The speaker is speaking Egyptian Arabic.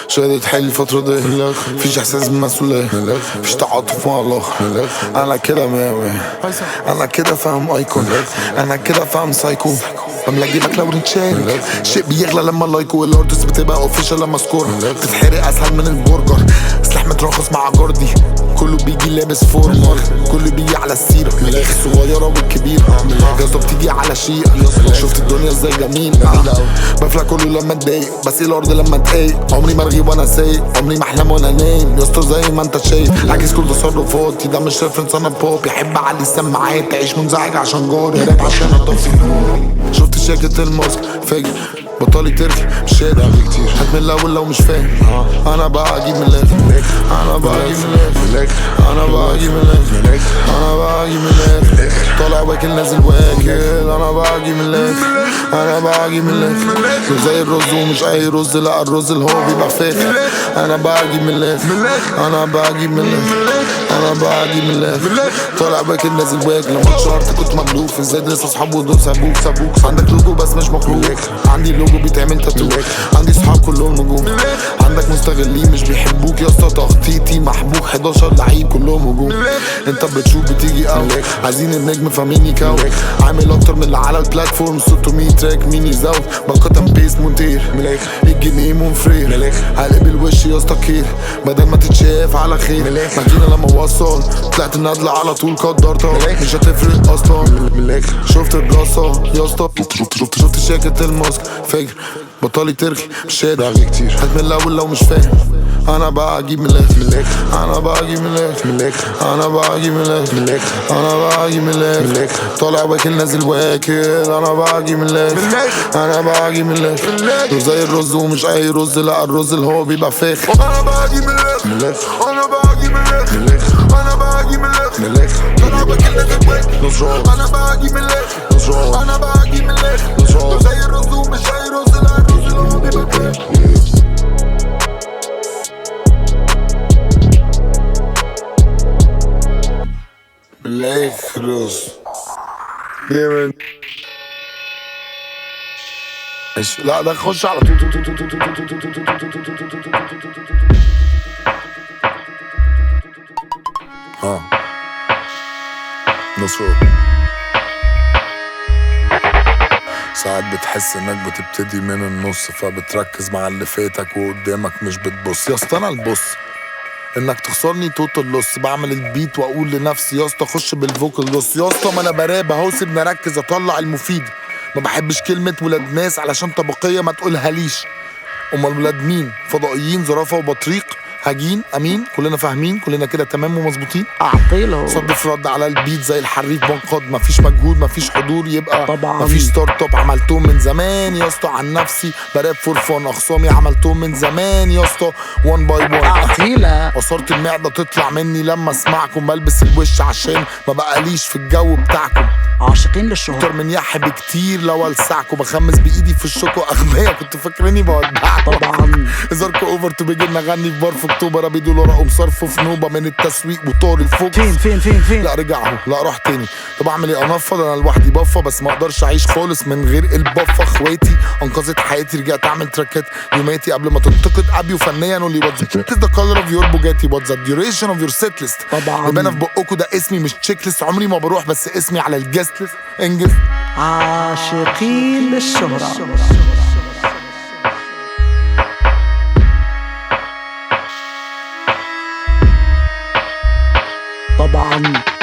شهادة حالي الفترة دي مفيش احساس بالمسؤولية مفيش تعاطف مع الله انا كده مية مية انا كده فاهم ايكون انا كده فاهم سايكو بملا جيبك لو نتشال شيء بيغلى لما لايكو الاردس بتبقى اوفيشال لما سكور تتحرق اسهل من البرجر سلاح مترخص مع جاردي كله بيجي لابس فورمال كله بيجي على السيرة ملاخ الصغيرة والكبيرة يا اسطى بتيجي على شيء شفت الدنيا ازاي جميل بفلع كله لما اتضايق بس الارض لما اتضايق عمري ما ارغي وانا سايق عمري ما احلم وانا نايم يا اسطى زي ما انت شايف عاكس كل تصرفاتي ده مش ريفرنس انا بوب يحب علي السماعات تعيش منزعج عشان جاري راب عشان اطفي شفت شركة الماسك فاجر بطلي تركي مش قادر هات من الاول لو مش فاهم انا بقى اجيب من الاخر انا بقى اجيب من الاخر انا بقى اجيب من الاخر انا بقى اجيب من الاخر طالع واكل نازل واكل انا بقى اجيب من الاخر انا بقى اجيب من الاخر مش زي الرز ومش اي رز لا الرز اللي هو بيبقى فاخر انا بقى اجيب من الاخر انا بقى اجيب من الاخر انا بقى اجيب من الاخر طالع واكل نازل واكل لما اتشهرت كنت مجلوف ازاي لسه اصحابه دول سابوك سابوك عندك لوجو بس مش مخلوق عندي لوجو بيتعمل تاتو عندي صحاب كلهم نجوم عندك مستغلين مش بيحبوك يا اسطى تخطيطي محبوك 11 لعيب كلهم هجوم انت بتشوف بتيجي اوت عايزين النجم فاهمين يكوت عامل اكتر من اللي على البلاتفورم 600 تراك مين يزود بقى بيس مونتير الجنيه منفرير هقلب الوش يا اسطى كير بدل ما تتشاف على خير مدينة لما وصل طلعت النادلة على طول قدرتها مش هتفرق اصلا شفت البلاصة يا اسطى شفت شفت شفت شركة الماسك فاجر بطلي تركي مش قادر هات من الاول لو مش فاهم انا بقى اجيب من الاخر انا بقى اجيب من الاخر انا بقى اجيب من الاخر انا بقى اجيب من الاخر طالع واكل نازل واكل انا بقى اجيب من الاخر انا بقى اجيب من الاخر مش زي الرز ومش اي رز لا الرز اللي هو بيبقى فاخر انا بقى اجيب من الاخر انا بقى اجيب من الاخر انا بقى اجيب من الاخر طالع واكل نازل واكل انا بقى اجيب من الاخر انا بقى اجيب من الاخر مش زي الرز ومش اي رز لا الرز اللي هو بيبقى فاخر ملاخرس جامد ماشي لا ده خش على طول ها نصر ساعات بتحس انك بتبتدي من النص فبتركز مع اللي فاتك وقدامك مش بتبص يا اسطى انا البص انك تخسرني توتال لوس بعمل البيت واقول لنفسي يا اسطى خش بالفوكال لوس يا اسطى ما انا براب اهو سيبني اركز اطلع المفيد ما بحبش كلمة ولاد ناس علشان طبقية ما تقولها ليش امال ولاد مين فضائيين زرافة وبطريق هجين امين كلنا فاهمين كلنا كده تمام ومظبوطين اعطيله صد في رد على البيت زي الحريف بنقض مفيش مجهود مفيش حضور يبقى طبعاً. مفيش ستارت اب عملتهم من زمان يا اسطى عن نفسي براب فور فون اخصامي عملتهم من زمان يا اسطى 1 باي 1 اعطيله قصارة المعدة تطلع مني لما اسمعكم بلبس الوش عشان ما بقاليش في الجو بتاعكم عاشقين للشهرة اكتر من يح بكتير لو السعكم بخمس بايدي في الشوكو اغبياء كنت فاكريني بودعكم طبعا هزاركو اوفر تو بيجي نغني في بار في اكتوبر ابيدوا ورقهم صرفه في نوبه من التسويق وطار الفوكس فين فين فين فين لا رجع اهو لا راح تاني طب اعمل ايه انفض انا لوحدي بفه بس ما اقدرش اعيش خالص من غير البفه اخواتي انقذت حياتي رجعت اعمل تراكات يوماتي قبل ما تنتقد ابي وفنيا قولي واتس ذا كولر اوف يور بوجاتي واتس ذا ديوريشن اوف يور سيت ليست طبعاً. يبقى انا في بقكوا ده اسمي مش تشيك ليست عمري ما بروح بس اسمي على الجست ليست انجز عاشقين للشهرة طبعا